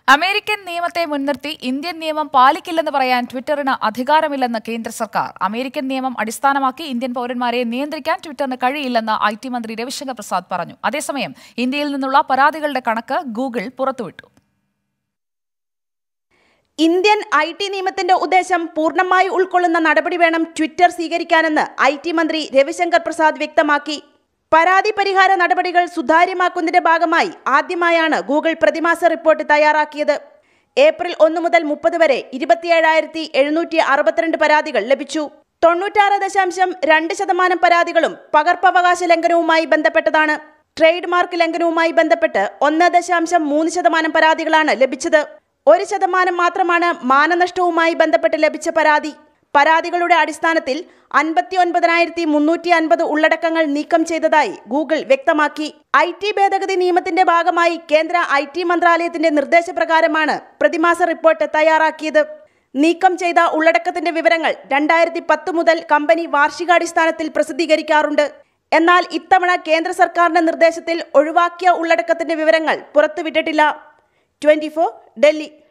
American നിയമത്തെ മുൻനിർത്തി Indian നിയമം പാലിക്കില്ലെന്ന് പറയാൻ ട്വിറ്ററിന് അധികാരമില്ലെന്ന് കേന്ദ്ര സർക്കാർ അമേരിക്കൻ നിയമം അടിസ്ഥാനമാക്കി ഇന്ത്യൻ പൗരന്മാരെ നിയന്ത്രിക്കാൻ ട്വിറ്ററിന് കഴിയില്ലെന്ന് ഐ ടി മന്ത്രി രവിശങ്കർ പ്രസാദ് പറഞ്ഞു അതേസമയം ഇന്ത്യയിൽ നിന്നുള്ള പരാതികളുടെ കണക്ക് ഗൂഗിൾ പുറത്തുവിട്ടു ഇന്ത്യൻ ഐ ടി നിയമത്തിന്റെ ഉദ്ദേശം പൂർണ്ണമായി ഉൾക്കൊള്ളുന്ന നടപടി വേണം ട്വിറ്റർ സ്വീകരിക്കാനെന്ന് ഐ ടി മന്ത്രി രവിശങ്കർ പ്രസാദ് വ്യക്തമാക്കി പരാതി പരിഹാര നടപടികൾ സുതാര്യമാക്കുന്നതിന്റെ ഭാഗമായി ആദ്യമായാണ് ഗൂഗിൾ പ്രതിമാസ റിപ്പോർട്ട് തയ്യാറാക്കിയത് ഏപ്രിൽ ഒന്ന് മുതൽ മുപ്പത് വരെ ഇരുപത്തിയേഴായിരത്തി എഴുന്നൂറ്റി അറുപത്തിരണ്ട് പരാതികൾ ലഭിച്ചു തൊണ്ണൂറ്റാറ് ദശാംശം രണ്ട് ശതമാനം പരാതികളും പകർപ്പവകാശ ലംഘനവുമായി ബന്ധപ്പെട്ടതാണ് ട്രേഡ് മാർക്ക് ലംഘനവുമായി ബന്ധപ്പെട്ട് ഒന്ന് ദശാംശം മൂന്ന് ശതമാനം പരാതികളാണ് ലഭിച്ചത് ഒരു ശതമാനം മാത്രമാണ് മാനനഷ്ടവുമായി ബന്ധപ്പെട്ട് ലഭിച്ച പരാതി പരാതികളുടെ അടിസ്ഥാനത്തിൽ അൻപത്തി ഒൻപതിനായിരത്തി മുന്നൂറ്റി അൻപത് ഉള്ളടക്കങ്ങൾ നീക്കം ചെയ്തതായി ഗൂഗിൾ വ്യക്തമാക്കി ഐ ടി ഭേദഗതി നിയമത്തിന്റെ ഭാഗമായി കേന്ദ്ര ഐ ടി മന്ത്രാലയത്തിന്റെ നിർദ്ദേശപ്രകാരമാണ് പ്രതിമാസ റിപ്പോർട്ട് തയ്യാറാക്കിയത് നീക്കം ചെയ്ത ഉള്ളടക്കത്തിന്റെ വിവരങ്ങൾ രണ്ടായിരത്തി പത്ത് മുതൽ കമ്പനി വാർഷികാടിസ്ഥാനത്തിൽ പ്രസിദ്ധീകരിക്കാറുണ്ട് എന്നാൽ ഇത്തവണ കേന്ദ്ര സർക്കാരിന്റെ നിർദ്ദേശത്തിൽ ഒഴിവാക്കിയ ഉള്ളടക്കത്തിന്റെ വിവരങ്ങൾ പുറത്തുവിട്ടിട്ടില്ല ട്വന്റി ഡൽഹി